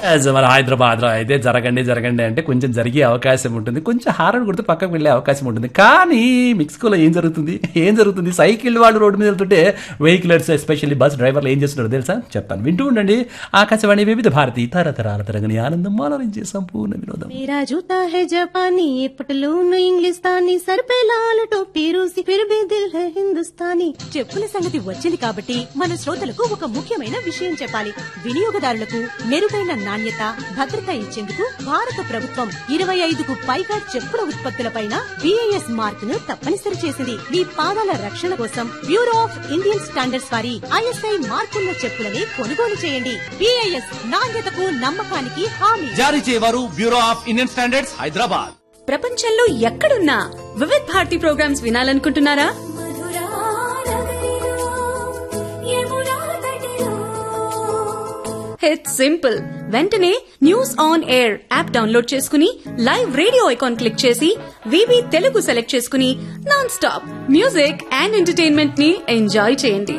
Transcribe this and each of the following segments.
As మన హైదరాబాద్ లో అయితే జరగండి జరగండి అంటే కొంచెం జరిగే అవకాశం ఉంటుంది కొంచెం హారన్ కొడితే పక్కకు వెళ్ళే అవకాశం ఉంటుంది కానీ మెక్సికోలో ఏం జరుగుతుంది ఏం జరుగుతుంది సైకిల్ వాళ్ళు రోడ్డు మీద వెళ్తుంటే వెహికలర్స్ ఎస్పెషల్లీ బస్ డ్రైవర్లు ఏం చేస్తున్నారో తెలుసా చెప్తాను వింటూ ఉండండి ఆకాశవాణి వివిధ భారతి తరతరాల తరగని ఆనందం ఆలోచించే సంపూర్ణ వినోదం मेरा जूता है जापानी ये पटलून इंग्लिस्तानी सर पे लाल टोपी रूसी फिर भी दिल है हिंदुस्तानी చెప్పుల సంగతి వచ్చింది కాబట్టి మన శ్రోతలకు ఒక ముఖ్యమైన విషయం చెప్పాలి వినియోగదారులకు మెరుగైన నాణ్యత భద్రత ఇచ్చేందుకు భారత ప్రభుత్వం ఇరవై ఐదుకు పైగా చెప్పుల ఉత్పత్తులపైన బిఐఎస్ మార్క్ ను తప్పనిసరి చేసింది మీ పాదాల రక్షణ కోసం బ్యూరో ఆఫ్ ఇండియన్ స్టాండర్డ్స్ వారి ఐఎస్ఐ మార్కున్న చెప్పులని కొనుగోలు చేయండి బిఐఎస్ నాణ్యతకు నమ్మకానికి హామీ జారీ చేయవారు bureau of Indian standards Hyderabad ప్రపంచంలో ఎక్కడున్నా వివిధ్ భారతి ప్రోగ్రామ్స్ వినాలనుకుంటున్నారా ఇట్స్ సింపుల్ వెంటనే news on air app download చేసుకుని లైవ్ రేడియో ఐకాన్ క్లిక్ చేసి వివి తెలుగు సెలెక్ట్ చేసుకుని non stop music and entertainment ని ఎంజాయ్ చేయండి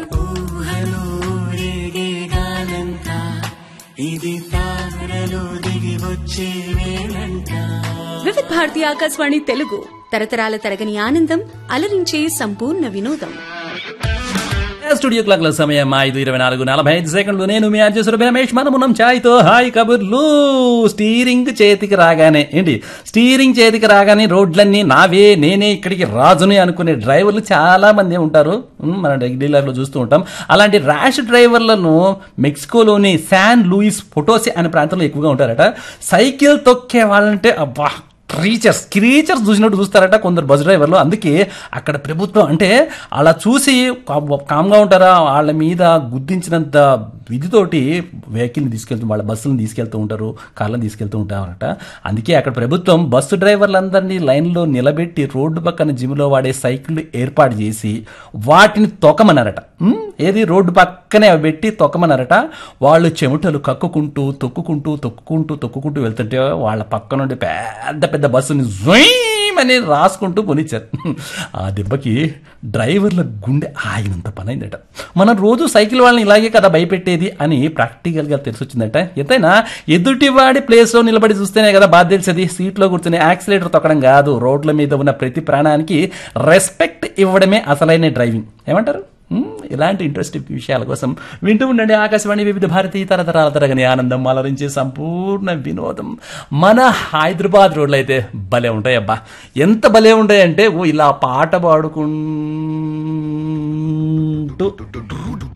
వివిధ్ భారతి ఆకాశవాణి తెలుగు తరతరాల తరగని ఆనందం అలరించే సంపూర్ణ వినోదం స్టూడియో క్లాక్ లో సమయం ఐదు ఇరవై నాలుగు నలభై ఐదు సెకండ్లు నేను మీ అర్జున్ రమేష్ మనమున్నాం ఛాయ్తో హాయ్ కబుర్లు స్టీరింగ్ చేతికి రాగానే ఏంటి స్టీరింగ్ చేతికి రాగానే రోడ్లన్నీ నావే నేనే ఇక్కడికి రాజుని అనుకునే డ్రైవర్లు చాలా మంది ఉంటారు ఉమ్, మన డీలర్లో చూస్తూ ఉంటాం అలాంటి ర్యాష్ డ్రైవర్లను మెక్సికోలోని శాన్ లూయిస్ పొటోసి అనే ప్రాంతంలో ఎక్కువగా ఉంటారట సైకిల్ తొక్కే వాళ్ళంటే అబ్బా క్రీచర్స్ క్రీచర్స్ చూసినట్టు చూస్తారట కొందరు బస్ డ్రైవర్లు అందుకే అక్కడ ప్రభుత్వం అంటే అలా చూసి కా- కామ్గా ఉంటారా వాళ్ళ మీద గుద్దించినంత విధితోటి వెహికల్ని తీసుకెళ్తూ వాళ్ళ బస్సులను తీసుకెళ్తూ ఉంటారు కార్లను తీసుకెళ్తూ ఉంటారట అందుకే అక్కడ ప్రభుత్వం బస్సు డ్రైవర్లందరినీ లైన్లో నిలబెట్టి రోడ్డు పక్కన జిమ్లో వాడే సైకిళ్ళు ఏర్పాటు చేసి వాటిని తొక్కమన్నారట ఉమ్, ఏది రోడ్డు పక్కనే అవి పెట్టి తొక్కమన్నారట వాళ్ళు చెమటలు కక్కుకుంటూ తొక్కుకుంటూ తొక్కుకుంటూ తొక్కుకుంటూ వెళ్తుంటే వాళ్ళ పక్క నుండి పెద్ద పెద్ద బస్సుని జుయ్ అని రాసుకుంటూ పోనిచ్చారు ఆ దెబ్బకి డ్రైవర్ల గుండె ఆగినంత పని అయిందట మనం రోజు సైకిల్ వాళ్ళని ఇలాగే కదా భయపెట్టేది అని ప్రాక్టికల్గా తెలిసొచ్చిందట ఎంతైనా ఎదుటివాడి ప్లేస్లో నిలబడి చూస్తేనే కదా బాధ తెలిసేది సీట్లో కూర్చొని యాక్సిలేటర్ తొక్కడం కాదు రోడ్ల మీద ఉన్న ప్రతి ప్రాణానికి రెస్పెక్ట్ ఇవ్వడమే అసలైన డ్రైవింగ్ ఏమంటారు మ్మ్, ఇలాంటి ఇంట్రెస్టింగ్ విషయాల కోసం వింటూ ఉండండి ఆకాశవాణి వివిధ భారతీ తరతరాల తరగని ఆనందం అలరించే సంపూర్ణ వినోదం మన హైదరాబాద్ రోడ్లు అయితే భలే ఉంటాయి అబ్బా ఎంత భలే ఉంటాయంటే ఓ ఇలా పాట పాడుకుంటూ